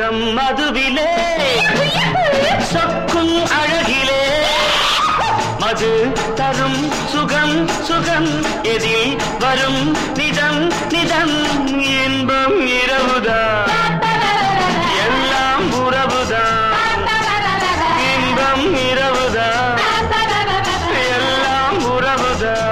சொர்க்கம் மதுவிலே சொக்கும் அழகிலே மது தரும் சுகம் சுகம் எதில் வரும் நிதம் நிதம் இன்பம் இரவுதான் எல்லாம் உறவுதான் இன்பம் இரவுதான் எல்லாம் உறவுதான்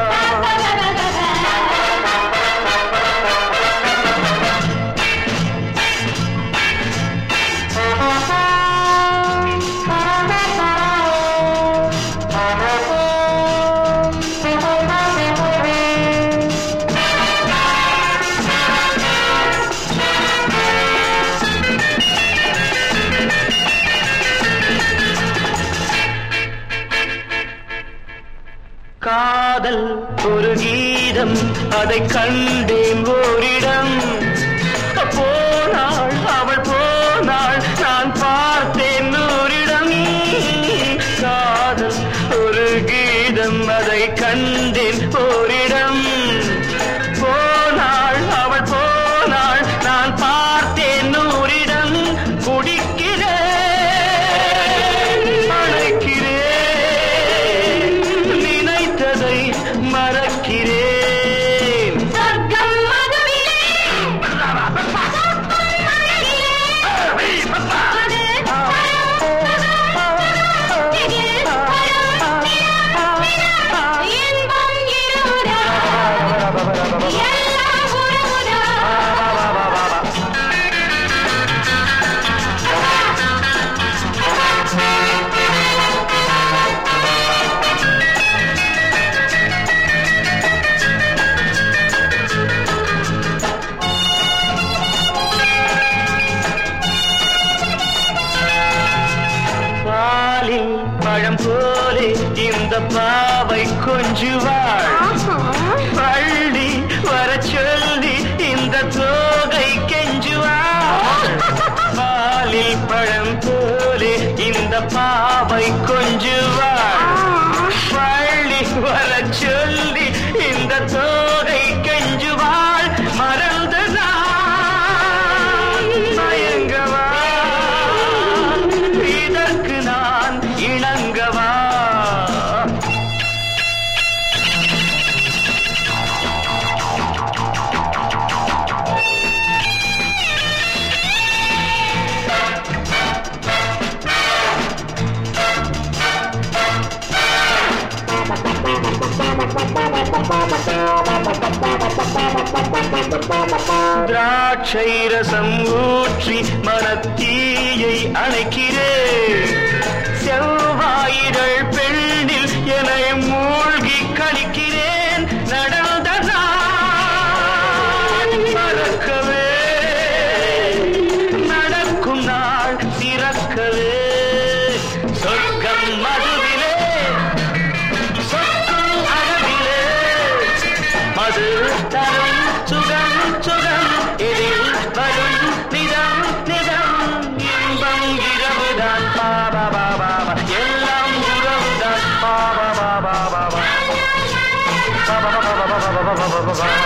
காதல் ஒரு கீதம் அதை கண்டேன் ஓரிடம் போனாள் அவள் போனாள் நான் பார்த்தேன் நூறிடம் காதல் ஒரு கீதம் அதை கண்டேன் ஓரிடம் போனாள் அவள் போனாள் நான் பார்த்தேன் நூறிடம் குடிக்கிறேன் அழைக்கிறேன் நினைத்ததை மறக்கிறேன் சொர்க்கம் மதுவிலே அது இன்பம் இருமுடா எல்லாம் உறவுடா பாலில் பழம் போலே இந்த பாவை கொஞ்சுவாள் பள்ளி வர சொல்லி இந்த தோகை கெஞ்சுவாள் பாலில் பழம் போலே இந்த பாவை கொஞ்சுவாள் பள்ளி வர சொல்லி இந்த தோகை கெஞ்சுவாள் மறந்து நான் மயங்கவா இதற்கு நான் இணங்கவா திராட்சை ரசம் ஊற்றி மனத்தீயை அணைக்கிறேன் செவ்வாயிரள் பெண்ணில் என மூழ்கி கழிக்கிறேன் நடந்த நான் மறக்கவே நடக்கும் நாள் திறக்கவே சொர்க்கம் மதுவிலே சொர்க்கம் அழகிலே மது தரும் சுகம் சுகம் இதில் வரும் நிதம் நிதம் இன்பம் இரவுதான் பாபா பாபா எல்லாம் உறவுதான் பாபா பாபா பாபா பாபா பாபா பாபா பாபா